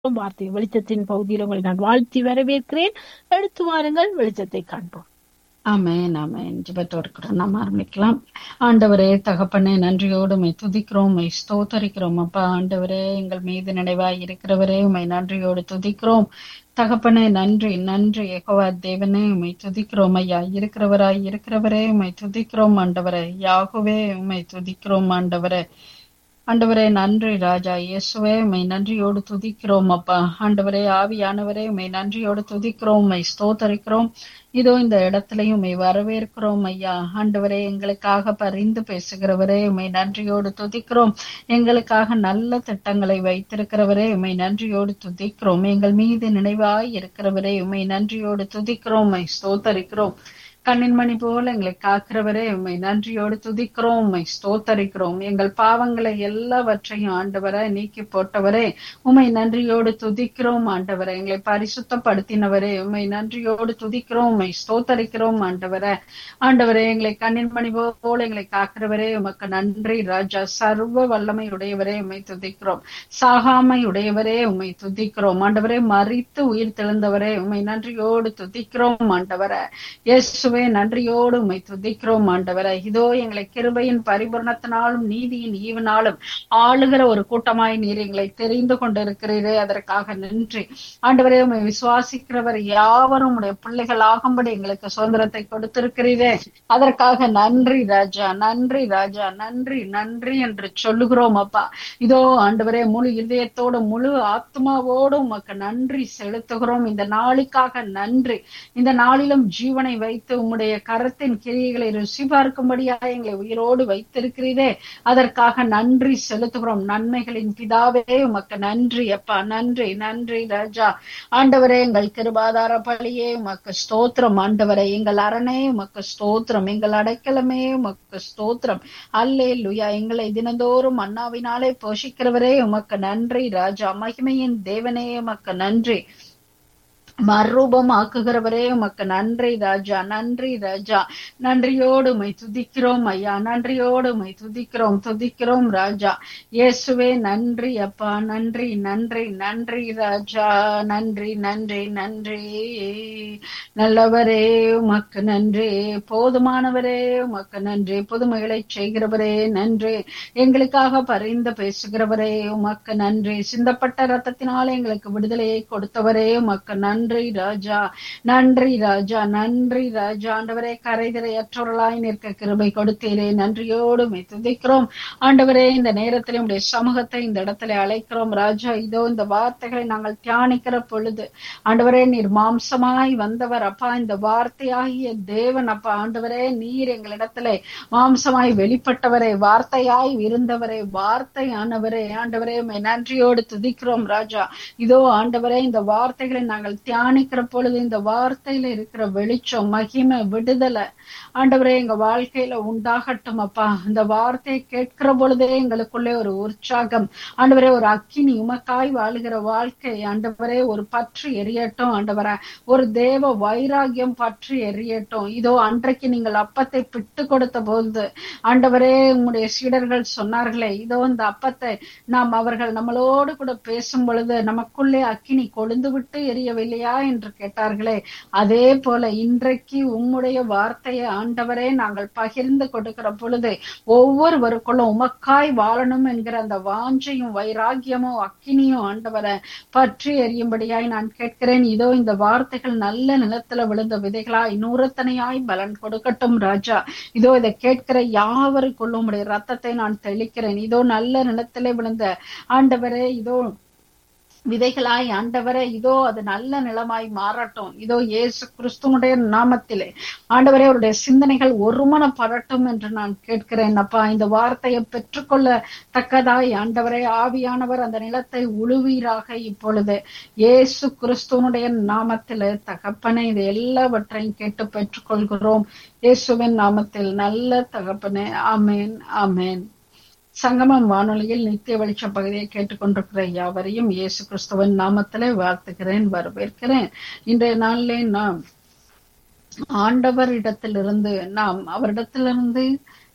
வார்த்தை வெளிச்சத்தின் பகுதியில் உங்களை நான் வாழ்த்தி வரவேற்கிறேன் எடுத்து வாருங்கள் வெளிச்சத்தை காண்போம் ஆமென் ஆமென் ஜெபத்தோடு கூட நாம் ஆரம்பிக்கலாம் ஆண்டவரே தகப்பனே நன்றியோடு உமை துதிக்கிறோம் உமை ஸ்தோத்தரிக்கிறோம் அப்பா ஆண்டவரே எங்கள் மீது நினைவாய் இருக்கிறவரே உமை நன்றியோடு துதிக்கிறோம் தகப்பனே நன்றி நன்றி எகோவா தேவனே உமை துதிக்கிறோம் ஐயா இருக்கிறவராய் இருக்கிறவரே உமை துதிக்கிறோம் ஆண்டவரே யாகுவே உமை துதிக்கிறோம் ஆண்டவரே ஆண்டவரே நன்றி ராஜா இயேசுவே உமை நன்றியோடு துதிக்கிறோம் அப்பா ஆண்டவரே ஆவியானவரே உமை நன்றியோடு துதிக்கிறோம் உமை ஸ்தோத்தரிக்கிறோம் இதோ இந்த இடத்துலயும் உமை வரவேற்கிறோம் ஐயா ஆண்டவரே எங்களுக்காக பரிந்து பேசுகிறவரே உமை நன்றியோடு துதிக்கிறோம் எங்களுக்காக நல்ல திட்டங்களை வைத்திருக்கிறவரே உமை நன்றியோடு துதிக்கிறோம் எங்கள் மீது நினைவாய் இருக்கிறவரே உமை நன்றியோடு துதிக்கிறோம் உமை ஸ்தோத்தரிக்கிறோம் கண்ணின் மணி போல எங்களை காக்கிறவரே உண்மை நன்றியோடு துதிக்கிறோம் உண்மை ஸ்தோத்தரிக்கிறோம் எங்கள் பாவங்களை எல்லாவற்றையும் ஆண்டவரை நீக்கி போட்டவரே உண்மை நன்றியோடு துதிக்கிறோம் ஆண்டவரை எங்களை பரிசுத்தப்படுத்தினவரே உண்மை நன்றியோடு துதிக்கிறோம் உண்மை ஸ்தோத்தரிக்கிறோம் ஆண்டவரை ஆண்டவரே எங்களை கண்ணின் மணி போல எங்களை காக்கிறவரே உமக்கு நன்றி ராஜா சர்வ வல்லமை உடையவரே உண்மை துதிக்கிறோம் சாகாமை உடையவரே உண்மை துதிக்கிறோம் ஆண்டவரே மறித்து உயிர் தெழுந்தவரே உண்மை நன்றியோடு துதிக்கிறோம் ஆண்டவரை இயேசுவே நன்றியோடு உம்மை துதிக்கிறோம் ஆண்டவரை இதோ எங்களை கிருபையின் பரிபூரணத்தினாலும் நீதியின் ஈவனாலும் ஆளுகிற ஒரு கூட்டமாய் நீர் எங்களை தெரிந்து கொண்டிருக்கிறீரே அதற்காக நன்றி ஆண்டவரே உண்மை விசுவாசிக்கிறவர் யாவரும் உடைய பிள்ளைகளாகும்படி எங்களுக்கு சுதந்திரத்தை கொடுத்திருக்கிறீரே அதற்காக நன்றி ராஜா நன்றி ராஜா நன்றி நன்றி என்று சொல்லுகிறோம் அப்பா இதோ ஆண்டவரே முழு இதயத்தோடு முழு ஆத்மாவோடு உமக்கு நன்றி செலுத்துகிறோம் இந்த நாளுக்காக நன்றி இந்த நாளிலும் ஜீவனை வைத்து உம்முடைய கரத்தின் கிரியைகளை ருசி பார்க்கும்படியாக எங்களை உயிரோடு வைத்திருக்கிறீரே அதற்காக நன்றி செலுத்துகிறோம் நன்மைகளின் பிதாவே உமக்கு நன்றி அப்பா நன்றி நன்றி ராஜா ஆண்டவரே எங்கள் கிருபாதார பழியே உமக்கு ஸ்தோத்திரம் ஆண்டவரே எங்கள் அரணே உமக்கு ஸ்தோத்திரம் எங்கள் அடைக்கலமே உமக்கு ஸ்தோத்திரம் அல்லே லுயா எங்களை தினந்தோறும் அண்ணாவினாலே போஷிக்கிறவரே உமக்கு நன்றி ராஜா மகிமையின் தேவனே உமக்கு நன்றி மறுரூபம் ஆக்குகிறவரே உமக்கு நன்றி ராஜா நன்றி ராஜா நன்றியோடு உமை துதிக்கிறோம் ஐயா நன்றியோடு உமை துதிக்கிறோம் துதிக்கிறோம் ராஜா இயேசுவே நன்றி அப்பா நன்றி நன்றி நன்றி ராஜா நன்றி நன்றி நன்றி நல்லவரே உமக்கு நன்றி போதுமானவரே உமக்கு நன்றி புதுமைகளை செய்கிறவரே நன்றி எங்களுக்காக பரிந்து பேசுகிறவரே உமக்கு நன்றி சிந்தப்பட்ட ரத்தத்தினாலே எங்களுக்கு விடுதலையை கொடுத்தவரே உமக்கு நன்றி நன்றி ராஜா நன்றி ராஜா நன்றி ராஜா ஆண்டவரே கரைதிரையற்றவர்களாய் நிற்க கிருபை கொடுத்தீரே நன்றியோடு துதிக்கிறோம் ஆண்டவரே இந்த நேரத்தில் உடைய சமூகத்தை இந்த இடத்துல அழைக்கிறோம் ராஜா இதோ இந்த வார்த்தைகளை நாங்கள் தியானிக்கிற பொழுது ஆண்டவரே நீர் மாம்சமாய் வந்தவர் அப்பா இந்த வார்த்தையாகிய தேவன் அப்பா ஆண்டவரே நீர் எங்களிடத்துல மாம்சமாய் வெளிப்பட்டவரே வார்த்தையாய் இருந்தவரே வார்த்தை ஆனவரே ஆண்டவரே நன்றியோடு துதிக்கிறோம் ராஜா இதோ ஆண்டவரே இந்த வார்த்தைகளை நாங்கள் தியானிக்கிற பொழுது இந்த வார்த்தையில இருக்கிற வெளிச்சம் மகிமை விடுதலை ஆண்டவரே எங்க வாழ்க்கையில உண்டாகட்டும் அப்பா இந்த வார்த்தையை கேட்கிற பொழுதே எங்களுக்குள்ளே ஒரு உற்சாகம் ஆண்டவரே ஒரு அக்கினி உமக்காய் வாழுகிற வாழ்க்கை ஆண்டவரே ஒரு பற்று எரியட்டும் ஆண்டவரே ஒரு தேவ வைராகியம் பற்றி எரியட்டும் இதோ அன்றைக்கு நீங்கள் அப்பத்தை பிட்டு கொடுத்த போது ஆண்டவரே உங்களுடைய சீடர்கள் சொன்னார்களே இதோ இந்த அப்பத்தை நாம் அவர்கள் நம்மளோடு கூட பேசும் பொழுது நமக்குள்ளே அக்கினி கொழுந்து விட்டு எரியவில்லையா என்று கேட்டார்களே அதே போல இன்றைக்கு உம்முடைய வார்த்தையை ஆண்டவரே நாங்கள் பகிர்ந்து கொடுக்கிற பொழுது ஒவ்வொருவருக்குள்ளும் உமக்காய் வாழணும் என்கிற அந்த வாஞ்சையும் வைராகியமும் அக்கினியும் ஆண்டவரை பற்றி எறியும்படியாய் நான் கேட்கிறேன் இதோ இந்த வார்த்தைகள் நல்ல நிலத்துல விழுந்த விதைகளாய் நூறத்தனையாய் பலன் கொடுக்கட்டும் ராஜா இதோ இதை கேட்கிற யாவருக்குள்ளும் உடைய ரத்தத்தை நான் தெளிக்கிறேன் இதோ நல்ல நிலத்திலே விழுந்த ஆண்டவரே இதோ விதைகளாய் ஆண்டவரே இதோ அது நல்ல நிலமாய் மாறட்டும் இதோ இயேசு கிறிஸ்துவனுடைய நாமத்திலே ஆண்டவரே அவருடைய சிந்தனைகள் ஒருமனப்படட்டும் என்று நான் கேட்கிறேன் அப்பா இந்த வார்த்தையை பெற்றுக்கொள்ள தக்கதாய் ஆண்டவரே ஆவியானவர் அந்த நிலத்தை உழுவீராக இப்பொழுது இயேசு கிறிஸ்துவனுடைய நாமத்திலே தகப்பனை இது எல்லாவற்றையும் கேட்டு பெற்றுக்கொள்கிறோம் இயேசுவின் நாமத்தில் நல்ல தகப்பனே ஆமேன் ஆமேன் சங்கமம் வானொலியில் நித்திய வெளிச்ச பகுதியை கேட்டுக்கொண்டிருக்கிற யாவரையும் இயேசு கிறிஸ்துவின் நாமத்திலே வாழ்த்துகிறேன் வரவேற்கிறேன் இன்றைய நாளிலே நாம் ஆண்டவர் இடத்திலிருந்து நாம் அவரிடத்திலிருந்து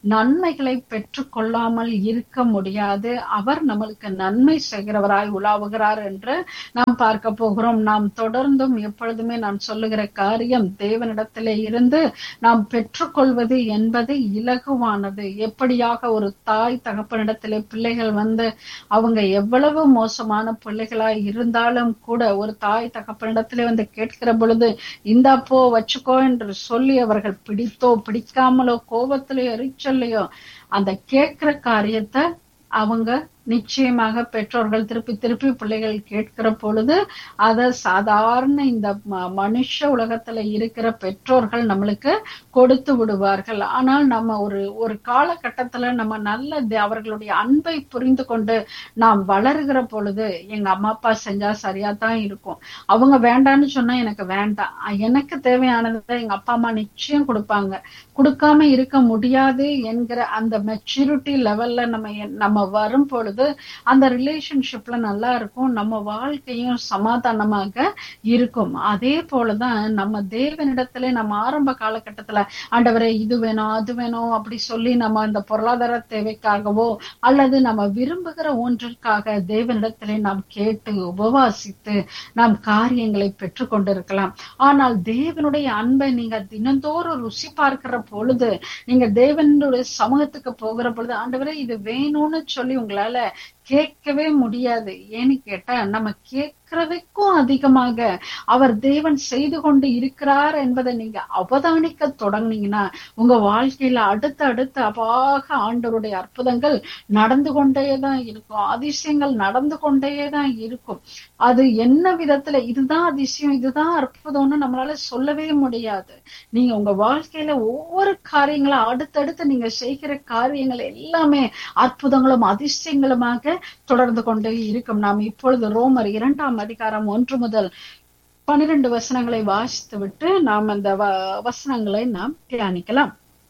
நன்மைகளை பெற்றுக்கொள்ளாமல் இருக்க முடியாது அவர் நம்மளுக்கு நன்மை செய்கிறவராய் உலாவுகிறார் என்று நாம் பார்க்க போகிறோம் நாம் தொடர்ந்தும் எப்பொழுதுமே நான் சொல்லுகிற காரியம் தேவனிடத்திலே இருந்து நாம் பெற்றுக்கொள்வது என்பது இலகுவானது எப்படியாக ஒரு தாய் தகப்பனிடத்திலே பிள்ளைகள் வந்து அவங்க எவ்வளவு மோசமான பிள்ளைகளாய் இருந்தாலும் கூட ஒரு தாய் தகப்பனிடத்திலே வந்து கேட்கிற பொழுது இந்தா போ வச்சுக்கோ என்று சொல்லி அவர்கள் பிடித்தோ பிடிக்காமலோ கோபத்திலேயோ எரிச்சல்லையோ அந்த கேட்கிற காரியத்தை அவங்க நிச்சயமாக பெற்றோர்கள் திருப்பி திருப்பி பிள்ளைகள் கேட்கிற பொழுது அத சாதாரண இந்த ம- மனுஷ உலகத்துல இருக்கிற பெற்றோர்கள் நம்மளுக்கு கொடுத்து விடுவார்கள் ஆனால் நம்ம ஒரு ஒரு காலகட்டத்துல நம்ம நல்ல தே- அவர்களுடைய அன்பை புரிந்து கொண்டு நாம் வளருகிற பொழுது எங்க அம்மா அப்பா செஞ்சா சரியா தான் இருக்கும் அவங்க வேண்டான்னு சொன்னா எனக்கு வேண்டாம் அஹ் எனக்கு தேவையானதை எங்க அப்பா அம்மா நிச்சயம் கொடுப்பாங்க கொடுக்காம இருக்க முடியாது என்கிற அந்த மெச்சூரிட்டி லெவல்ல நம்ம என்- நம்ம வரும் பொழுது அந்த ரிலேஷன்ஷிப்ல நல்லா இருக்கும் நம்ம வாழ்க்கையும் சமாதானமாக இருக்கும் அதே போலதான் நம்ம தேவனிடத்துல நம்ம ஆரம்ப காலகட்டத்துல ஆண்டவரே இது வேணும் அது வேணும் அப்படி சொல்லி நம்ம அந்த பொருளாதார தேவைக்காகவோ அல்லது நம்ம விரும்புகிற ஒன்றிற்காக தேவனிடத்திலே நாம் கேட்டு உபவாசித்து நாம் காரியங்களை பெற்றுக் கொண்டிருக்கலாம் ஆனால் தேவனுடைய அன்பை நீங்க தினந்தோறும் ருசி பார்க்கிற பொழுது நீங்க தேவனுடைய சமூகத்துக்கு போகிற பொழுது ஆண்டவரே இது வேணும்னு சொல்லி உங்களால கேட்கவே முடியாது ஏன்னு கேட்டா நம்ம கேட்கறதுக்கும் அதிகமாக அவர் தேவன் செய்து கொண்டு இருக்கிறார் என்பதை நீங்க அவதானிக்க தொடங்குனீங்கன்னா உங்க வாழ்க்கையில அடுத்து அடுத்து அபாக ஆண்டவருடைய அற்புதங்கள் நடந்து கொண்டேதான் இருக்கும் அதிசயங்கள் நடந்து கொண்டேதான் இருக்கும் அது என்ன விதத்துல இதுதான் அதிசயம் இதுதான் அற்புதம்னு நம்மளால சொல்லவே முடியாது நீங்க உங்க வாழ்க்கையில ஒவ்வொரு காரியங்களும் அடுத்தடுத்து நீங்க செய்கிற காரியங்கள் எல்லாமே அற்புதங்களும் அதிசயங்களுமாக தொடர்ந்து கொண்டே இருக்கும் நாம் இப்பொழுது ரோமர் இரண்டாம் அதிகாரம் ஒன்று முதல் பனிரெண்டு வசனங்களை வாசித்து விட்டு நாம் அந்த வ- வசனங்களை நாம் தியானிக்கலாம்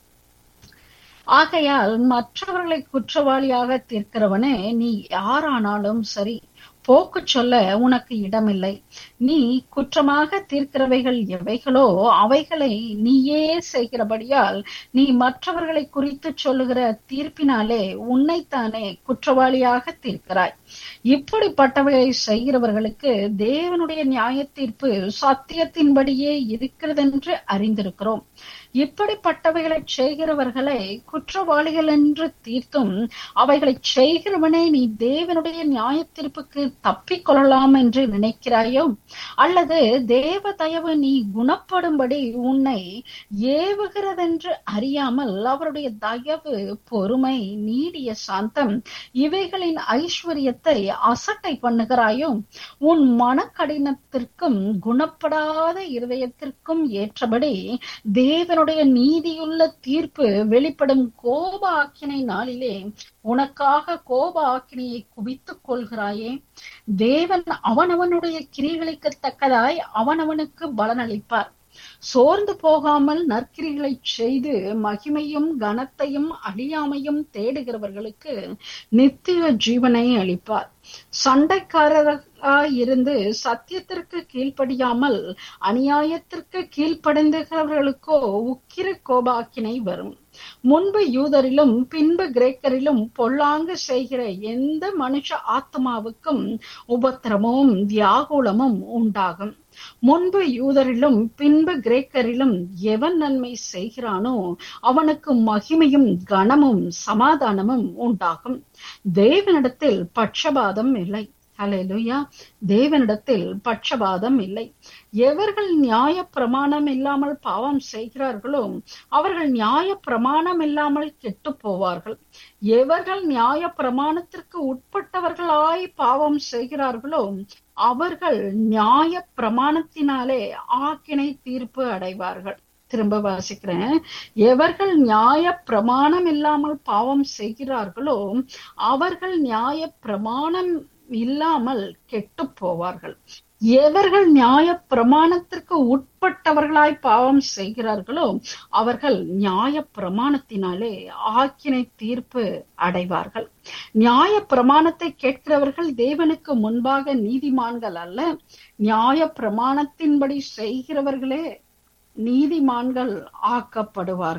ஆகையால் மற்றவர்களை குற்றவாளியாக தீர்க்கிறவனே நீ யாரானாலும் சரி போக்கு சொல்ல உனக்கு இடமில்லை நீ குற்றமாக தீர்க்கிறவைகள் எவைகளோ அவைகளை நீயே செய்கிறபடியால் நீ மற்றவர்களை குறித்து சொல்லுகிற தீர்ப்பினாலே உன்னைத்தானே குற்றவாளியாக தீர்க்கிறாய் இப்படிப்பட்டவைகளை செய்கிறவர்களுக்கு தேவனுடைய நியாய தீர்ப்பு சத்தியத்தின்படியே இருக்கிறதென்று அறிந்திருக்கிறோம் இப்படிப்பட்டவைகளை செய்கிறவர்களை குற்றவாளிகள் என்று தீர்த்தும் அவைகளை செய்கிறவனே நீ தேவனுடைய நியாய தீர்ப்புக்கு தப்பிக்கொள்ளலாம் என்று நினைக்கிறாயோ அல்லது தேவ தயவு நீ குணப்படும்படி உன்னை ஏவுகிறதென்று அறியாமல் அவருடைய தயவு பொறுமை நீடிய சாந்தம் இவைகளின் ஐஸ்வர்யத்தை அசட்டை பண்ணுகிறாயோ உன் மனக்கடினத்திற்கும் குணப்படாத இருதயத்திற்கும் ஏற்றபடி தேவனுடைய நீதியுள்ள தீர்ப்பு வெளிப்படும் கோப ஆக்கினை நாளிலே உனக்காக கோப ஆக்கினையை குவித்துக் கொள்கிறாயே தேவன் அவனவனுடைய கிரிகளுக்கு தக்கதாய் அவனவனுக்கு பலனளிப்பார் சோர்ந்து போகாமல் நற்கிரிகளை செய்து மகிமையும் கனத்தையும் அழியாமையும் தேடுகிறவர்களுக்கு நித்திய ஜீவனை அளிப்பார் சண்டைக்காரராய் இருந்து சத்தியத்திற்கு கீழ்ப்படியாமல் அநியாயத்திற்கு கீழ்ப்படைந்துகிறவர்களுக்கோ உக்கிர கோபாக்கினை வரும் முன்பு யூதரிலும் பின்பு கிரேக்கரிலும் பொல்லாங்கு செய்கிற எந்த மனுஷ ஆத்மாவுக்கும் உபத்திரமும் வியாகுலமும் உண்டாகும் முன்பு யூதரிலும் பின்பு கிரேக்கரிலும் எவன் நன்மை செய்கிறானோ அவனுக்கு மகிமையும் கனமும் சமாதானமும் உண்டாகும் தேவனிடத்தில் பட்சபாதம் இல்லை ஹalleluya தேவனிடத்தில் பட்சபாதம் இல்லை எவர்கள் நியாய பிரமாணம் இல்லாமல் பாவம் செய்கிறார்களோ அவர்கள் நியாய பிரமாணம் இல்லாமல் கெட்டு போவார்கள் எவர்கள் நியாய பிரமாணத்திற்கு உட்பட்டவர்களாய் பாவம் செய்கிறார்களோ அவர்கள் நியாய பிரமாணத்தினாலே ஆக்கினை தீர்ப்பு அடைவார்கள் திரும்ப வாசிக்கிறேன் எவர்கள் நியாய பிரமாணம் இல்லாமல் பாவம் செய்கிறார்களோ அவர்கள் நியாய பிரமாணம் இல்லாமல் கெட்டு போவார்கள் எவர்கள் நியாய பிரமாணத்திற்கு உட்பட்டவர்களாய் பாவம் செய்கிறார்களோ அவர்கள் நியாய பிரமாணத்தினாலே ஆக்கினை தீர்ப்பு அடைவார்கள் நியாய பிரமாணத்தை கேட்கிறவர்கள் தேவனுக்கு முன்பாக நீதிமான்கள் அல்ல நியாய பிரமாணத்தின்படி செய்கிறவர்களே நீதிமான்கள் ஆக்கப்படுவார்கள்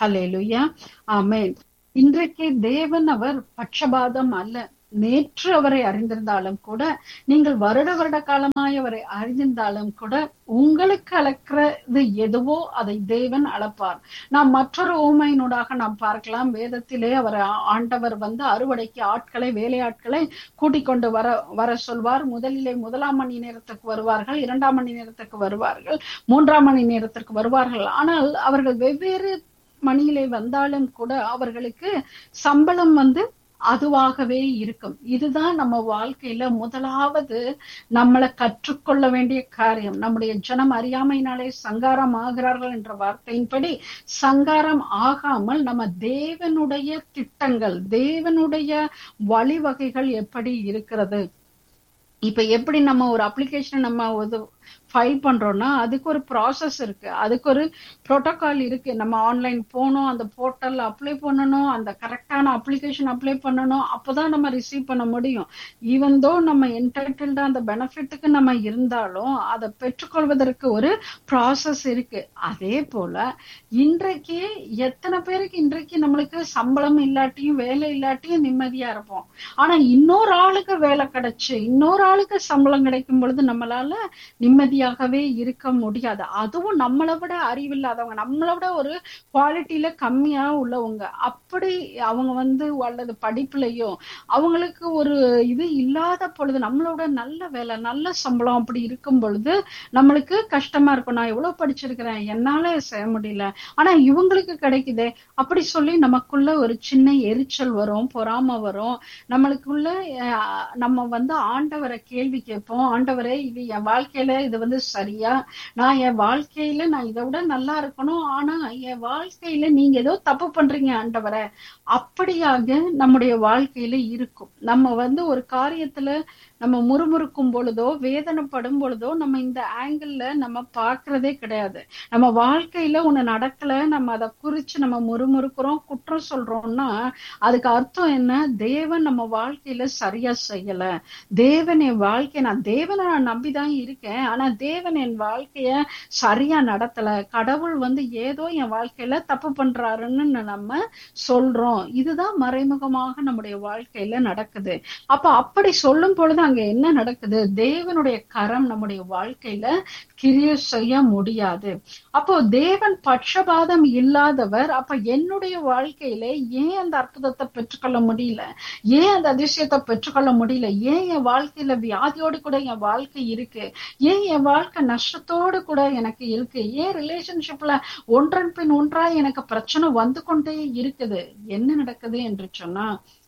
ஹalleluya ஆமென் இன்றைக்கு தேவன் அவர் பட்சபாதம் அல்ல நேற்று அவரை அறிந்திருந்தாலும் கூட நீங்கள் வருட வருட காலமாய் அவரை அறிந்திருந்தாலும் கூட உங்களுக்கு அளக்கிறது எதுவோ அதை தேவன் அளப்பார் நாம் மற்றொரு ஓமையினூடாக நாம் பார்க்கலாம் வேதத்திலே அவர் ஆண்டவர் வந்து அறுவடைக்கு ஆட்களை வேலையாட்களை கூட்டிக் கொண்டு வர வர சொல்வார் முதலிலே முதலாம் மணி நேரத்துக்கு வருவார்கள் இரண்டாம் மணி நேரத்துக்கு வருவார்கள் மூன்றாம் மணி நேரத்திற்கு வருவார்கள் ஆனால் அவர்கள் வெவ்வேறு மணியிலே வந்தாலும் கூட அவர்களுக்கு சம்பளம் வந்து அதுவாகவே இருக்கும் இதுதான் நம்ம வாழ்க்கையில முதலாவது நம்மளை கற்றுக்கொள்ள வேண்டிய காரியம் நம்முடைய ஜனம் அறியாமையினாலே சங்காரம் ஆகிறார்கள் என்ற வார்த்தையின்படி சங்காரம் ஆகாமல் நம்ம தேவனுடைய திட்டங்கள் தேவனுடைய வழிவகைகள் எப்படி இருக்கிறது இப்ப எப்படி நம்ம ஒரு அப்ளிகேஷன் நம்ம ஒரு ஃபைல் பண்றோம்னா அதுக்கு ஒரு ப்ராசஸ் இருக்கு அதுக்கு ஒரு ப்ரோட்டோகால் இருக்கு நம்ம ஆன்லைன் போகணும் அந்த போர்ட்டல்ல அப்ளை பண்ணணும் அந்த கரெக்டான அப்ளிகேஷன் அப்ளை பண்ணணும் அப்பதான் நம்ம ரிசீவ் பண்ண முடியும் ஈவன் தோ நம்ம என்டைட்டில்டா அந்த பெனிஃபிட்டுக்கு நம்ம இருந்தாலும் அதை பெற்றுக்கொள்வதற்கு ஒரு ப்ராசஸ் இருக்கு அதே போல இன்றைக்கு எத்தனை பேருக்கு இன்றைக்கு நம்மளுக்கு சம்பளம் இல்லாட்டியும் வேலை இல்லாட்டியும் நிம்மதியா இருப்போம் ஆனா இன்னொரு ஆளுக்கு வேலை கிடைச்சு இன்னொரு ஆளுக்கு சம்பளம் கிடைக்கும் பொழுது நம்மளால நிம்மதியாகவே இருக்க முடியாது அதுவும் நம்மளை விட அறிவில்லாதவங்க நம்மளை விட ஒரு குவாலிட்டியில கம்மியா உள்ளவங்க அப்படி அவங்க வந்து அல்லது படிப்புலயோ அவங்களுக்கு ஒரு இது இல்லாத பொழுது நம்மளோட நல்ல வேலை நல்ல சம்பளம் அப்படி இருக்கும் பொழுது நம்மளுக்கு கஷ்டமா இருக்கும் நான் எவ்வளவு படிச்சிருக்கிறேன் என்னால செய்ய முடியல ஆனா இவங்களுக்கு கிடைக்குதே அப்படி சொல்லி நமக்குள்ள ஒரு சின்ன எரிச்சல் வரும் பொறாம வரும் நம்மளுக்குள்ள அஹ், நம்ம வந்து ஆண்டவரை கேள்வி கேட்போம் ஆண்டவரே இது என் வாழ்க்கையில இது வந்து சரியா நான் என் வாழ்க்கையில நான் இதை விட நல்லா இருக்கணும் ஆனா என் வாழ்க்கையில நீங்க ஏதோ தப்பு பண்றீங்க ஆண்டவரை அப்படியாக நம்முடைய வாழ்க்கையில இருக்கும் நம்ம வந்து ஒரு காரியத்துல நம்ம முறுமுறுக்கும் பொழுதோ வேதனைப்படும் பொழுதோ நம்ம இந்த ஆங்கிள் நம்ம பார்க்கறதே கிடையாது நம்ம வாழ்க்கையில ஒண்ணு நடக்கல நம்ம அதை குறிச்சு நம்ம முறுமுறுக்கிறோம் குற்றம் சொல்றோம்னா அதுக்கு அர்த்தம் என்ன தேவன் நம்ம வாழ்க்கையில சரியா செய்யல தேவன் என் வாழ்க்கை நான் தேவனை நான் நம்பிதான் இருக்கேன் ஆனா தேவன் என் வாழ்க்கைய சரியா நடத்தல கடவுள் வந்து ஏதோ என் வாழ்க்கையில தப்பு பண்றாருன்னு நம்ம சொல்றோம் இதுதான் மறைமுகமாக நம்முடைய வாழ்க்கையில நடக்குது அப்ப அப்படி சொல்லும் பொழுது அங்க என்ன நடக்குது தேவனுடைய கரம் நம்முடைய வாழ்க்கையில கிரிய செய்ய முடியாது அப்போ தேவன் பட்சபாதம் இல்லாதவர் அப்ப என்னுடைய வாழ்க்கையில ஏன் அந்த அற்புதத்தை பெற்றுக்கொள்ள முடியல ஏன் அந்த அதிசயத்தை பெற்றுக்கொள்ள முடியல ஏன் என் வாழ்க்கையில வியாதியோடு கூட என் வாழ்க்கை இருக்கு ஏன் என் வாழ்க்கை நஷ்டத்தோடு கூட எனக்கு இருக்கு ஏன் ரிலேஷன்ஷிப்ல ஒன்றன் பின் ஒன்றா எனக்கு பிரச்சனை வந்து கொண்டே இருக்குது என்ன நடக்குது என்று சொன்னா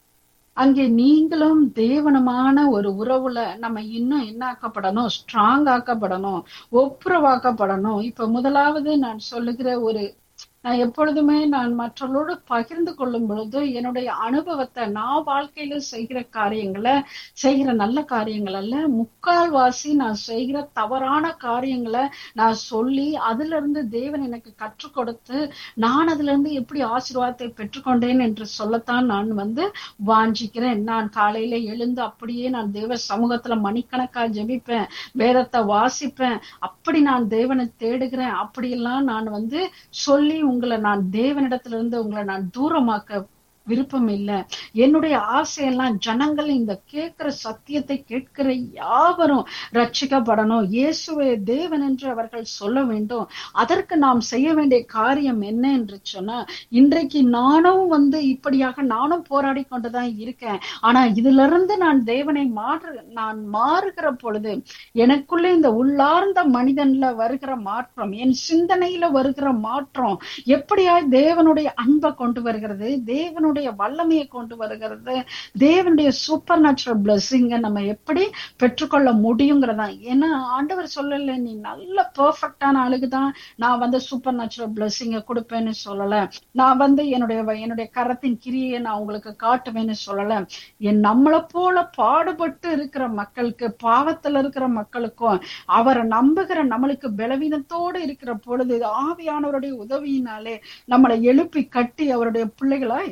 அங்கே நீங்களும் தேவனுமான ஒரு உறவுல நம்ம இன்னும் என்ன ஆக்கப்படணும் ஸ்ட்ராங் ஆக்கப்படணும் ஒப்புரவாக்கப்படணும் இப்ப முதலாவது நான் சொல்லுகிற ஒரு நான் எப்பொழுதுமே நான் மற்றவர்களோடு பகிர்ந்து கொள்ளும் பொழுது என்னுடைய அனுபவத்தை நான் வாழ்க்கையில செய்கிற காரியங்களை செய்கிற நல்ல காரியங்கள் அல்ல முக்கால்வாசி நான் செய்கிற தவறான காரியங்களை நான் சொல்லி அதுல இருந்து தேவன் எனக்கு கற்றுக் கொடுத்து நான் அதுல இருந்து எப்படி ஆசீர்வாதத்தை பெற்றுக்கொண்டேன் என்று சொல்லத்தான் நான் வந்து வாஞ்சிக்கிறேன் நான் காலையில எழுந்து அப்படியே நான் தேவ சமூகத்துல மணிக்கணக்கா ஜெபிப்பேன் வேதத்தை வாசிப்பேன் அப்படி நான் தேவனை தேடுகிறேன் அப்படியெல்லாம் நான் வந்து சொல்லி உங்களை நான் தேவனிடத்துல உங்களை நான் தூரமாக்க விருப்பம் இல்ல என்னுடைய ஆசையெல்லாம் ஜனங்கள் இந்த கேட்கிற சத்தியத்தை கேட்கிற யாவரும் ரட்சிக்கப்படணும் இயேசுவே தேவன் என்று அவர்கள் சொல்ல வேண்டும் அதற்கு நாம் செய்ய வேண்டிய காரியம் என்ன என்று சொன்னா இன்றைக்கு நானும் வந்து இப்படியாக நானும் போராடி கொண்டுதான் இருக்கேன் ஆனா இதுல இருந்து நான் தேவனை மாறு நான் மாறுகிற பொழுது எனக்குள்ள இந்த உள்ளார்ந்த மனிதன்ல வருகிற மாற்றம் என் சிந்தனையில வருகிற மாற்றம் எப்படியா தேவனுடைய அன்பை கொண்டு வருகிறது தேவனுடைய வல்லமையை கொண்டு வருகிறது தேவனுடைய சூப்பர் நேச்சுரல் பிளஸ்ஸிங்க நம்ம எப்படி பெற்றுக்கொள்ள முடியுங்கிறதா ஏன்னா ஆண்டவர் சொல்லல நீ நல்ல பெர்ஃபெக்டான ஆளுக்குதான் நான் வந்து சூப்பர் நேச்சுரல் பிளஸ்ஸிங்க கொடுப்பேன்னு சொல்லல நான் வந்து என்னுடைய என்னுடைய கரத்தின் கிரியை நான் உங்களுக்கு காட்டுவேன்னு சொல்லல என் நம்மளை போல பாடுபட்டு இருக்கிற மக்களுக்கு பாவத்துல இருக்கிற மக்களுக்கும் அவரை நம்புகிற நம்மளுக்கு பலவீனத்தோடு இருக்கிற பொழுது ஆவியானவருடைய உதவியினாலே நம்மளை எழுப்பி கட்டி அவருடைய பிள்ளைகளாய்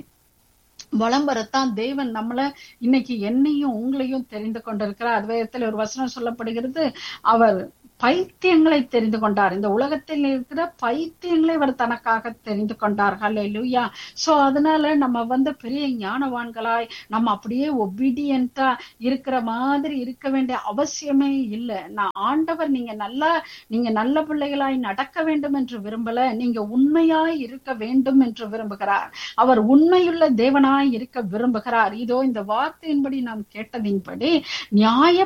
வளம் வரத்தான் தேவன் நம்மள இன்னைக்கு என்னையும் உங்களையும் தெரிந்து கொண்டிருக்கிறார் அத்வைதத்தில் ஒரு வசனம் சொல்லப்படுகிறது அவர் பைத்தியங்களை தெரிந்து கொண்டார் இந்த உலகத்தில் இருக்கிற பைத்தியங்களை அவர் தனக்காக தெரிந்து கொண்டார் ஹalleluya சோ அதனால நம்ம வந்து பெரிய ஞானவான்களாய் நம்ம அப்படியே ஒபீடியன்ட்டா இருக்கிற மாதிரி இருக்க வேண்டிய அவசியமே இல்லை நான் ஆண்டவர் நீங்க நல்லா நீங்க நல்ல பிள்ளைகளாய் நடக்க வேண்டும் என்று விரும்பல நீங்க உண்மையாய் இருக்க வேண்டும் என்று விரும்புகிறார் அவர் உண்மையுள்ள தேவனாய் இருக்க விரும்புகிறார் இதோ இந்த வார்த்தையின்படி நாம் கேட்டதின்படி நியாய